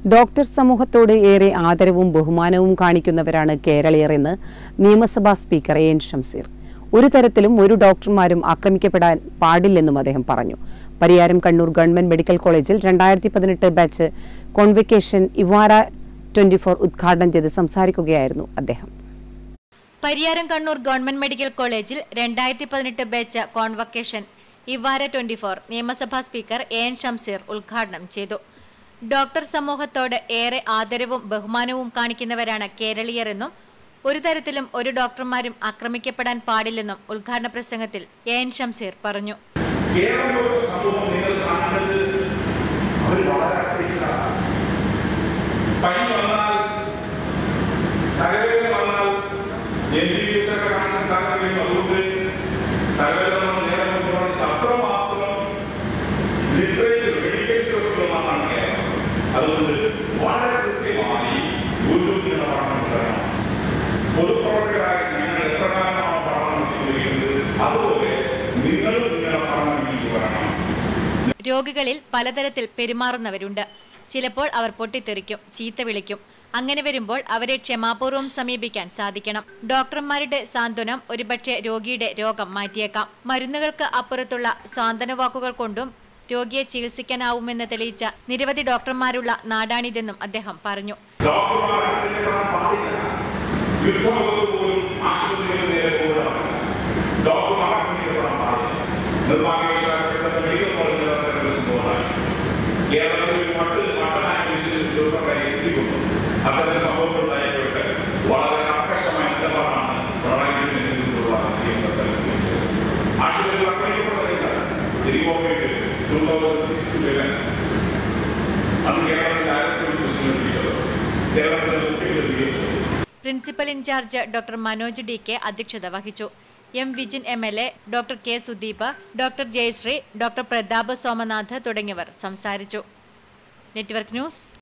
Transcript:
doctor സമൂഹത്തോട് ഏറെ ആദരവും ബഹുമാനവും കാണിക്കുന്നവരാണ് കേരളീയർ എന്ന് നിയമസഭാ സ്പീക്കർ എ എൻ ഷംസീർ ഒരു തരത്തിലും ഒരു ഡോക്ടർമാരും ആക്രമിക്കപ്പെടാൻ പാടില്ലെന്നും അദ്ദേഹം പറഞ്ഞു പരിയാരം കണ്ണൂർ ഗവൺമെന്റ് മെഡിക്കൽ കോളേജിൽ രണ്ടായിരത്തി പതിനെട്ട് ബാച്ച് കോൺവെക്കേഷൻ ഇവാര ട്വന്റി ഫോർ ഉദ്ഘാടനം ചെയ്ത് സംസാരിക്കുകയായിരുന്നു അദ്ദേഹം പരിയാരം കണ്ണൂർ ഗവൺമെന്റ് മെഡിക്കൽ കോളേജിൽ രണ്ടായിരത്തി പതിനെട്ട് ബാച്ച് കോൺവക്കേഷൻ ഇവാര ട്വന്റി ഫോർ നിയമസഭാ സ്പീക്കർ എ എൻ ഷംസീർ ഉദ്ഘാടനം ചെയ്തു ഡോക്ടർ സമൂഹത്തോട് ഏറെ ആദരവും ബഹുമാനവും കാണിക്കുന്നവരാണ് കേരളീയരെന്നും ഒരു തരത്തിലും ഒരു ഡോക്ടർമാരും ആക്രമിക്കപ്പെടാൻ പാടില്ലെന്നും ഉദ്ഘാടന പ്രസംഗത്തിൽ എ എൻ ഷംസീർ പറഞ്ഞു കേരളത്തിലുള്ള സമൂഹം നിങ്ങൾ കാണേണ്ടത് അവർ വളരെ അപ്രീതരാണ് പനി വന്നാൽ തലവേദന വന്നാൽ എം ബി ബി എസ് ഒക്കെ കാണാൻ താല്പര്യം അതുകൊണ്ട് തലവേദന വന്നാൽ നേരെ കൊണ്ടുപോകണം അത്രമാത്രം ലിറ്ററേച്ചർ മെഡിക്കൽ പ്രശ്നമാണ് കേരളം അതുകൊണ്ട് വളരെ കൃത്യമായി ഗുരുവിന്റെ പഠനം തുടരണം പൊതുപ്രവർത്തകരായ ഞങ്ങൾ എപ്രകാരമാണോ പഠനം ചെയ്തിരിക്കുന്നത് അതുപോലെ നിങ്ങളും നിങ്ങളുടെ പഠനം രീതിക്ക് വരണം രോഗികളിൽ പലതരത്തിൽ പെരുമാറുന്നവരുണ്ട് ചിലപ്പോൾ അവർ പൊട്ടിത്തെറിക്കും ചീത്ത വിളിക്കും അങ്ങനെ വരുമ്പോൾ അവരെ ക്ഷമാപൂർവ്വം സമീപിക്കാൻ സാധിക്കണം ഡോക്ടർമാരുടെ സാന്ത്വനം ഒരുപക്ഷെ രോഗിയുടെ രോഗം മാറ്റിയേക്കാം മരുന്നുകൾക്ക് അപ്പുറത്തുള്ള സാന്ത്വന വാക്കുകൾ കൊണ്ടും രോഗിയെ ചികിത്സിക്കാനാവുമെന്ന് തെളിയിച്ച നിരവധി ഡോക്ടർമാരുള്ള നാടാണിതെന്നും അദ്ദേഹം പറഞ്ഞു ഡോക്ടർമാർ ആക്രമിക്കപ്പെടാൻ പാടില്ല യുദ്ധമുഖത്ത് പോലും ആശുപത്രികൾ നേരെ പോകാം ഡോക്ടർമാർ ആക്രമിക്കപ്പെടാൻ പാടില്ല നിർഭാഗ്യവശാൽ ഇവിടുത്തെ മെഡിക്കൽ കോളേജിൽ അത്തരം സംഭവമായി കേരളത്തിൽ ഒരു മട്ട് മട്ടനായ വിഷയം ചെറുപ്പക്കാരെ എത്തിക്കൊണ്ടു അത്തരം സംഭവങ്ങൾ ഉണ്ടായപ്പോഴൊക്കെ വളരെ കർക്കശമായ നിലപാടാണ് പിണറായി വിജയന്റെ നേതൃത്വത്തിലുള്ള നിയമസഭ ആശുപത്രികൾ ആക്രമിക്കപ്പെട്ടതില്ല തിരികോട്ട് ടൂ തൗസൻഡ് സിക്സ് അന്ന് കേരളത്തിൽ ആയിരത്തി ഒരു പ്രശ്നം കേരളത്തിലെ മുഖ്യമന്ത്രി V S principal in charge doctor Manoj D K അധ്യക്ഷത വഹിച്ചു M Vijin M L A doctor K Sudeep doctor Jayashree doctor Pratap Somanath തുടങ്ങിയവർ സംസാരിച്ചു നെറ്റ്വർക്ക് ന്യൂസ്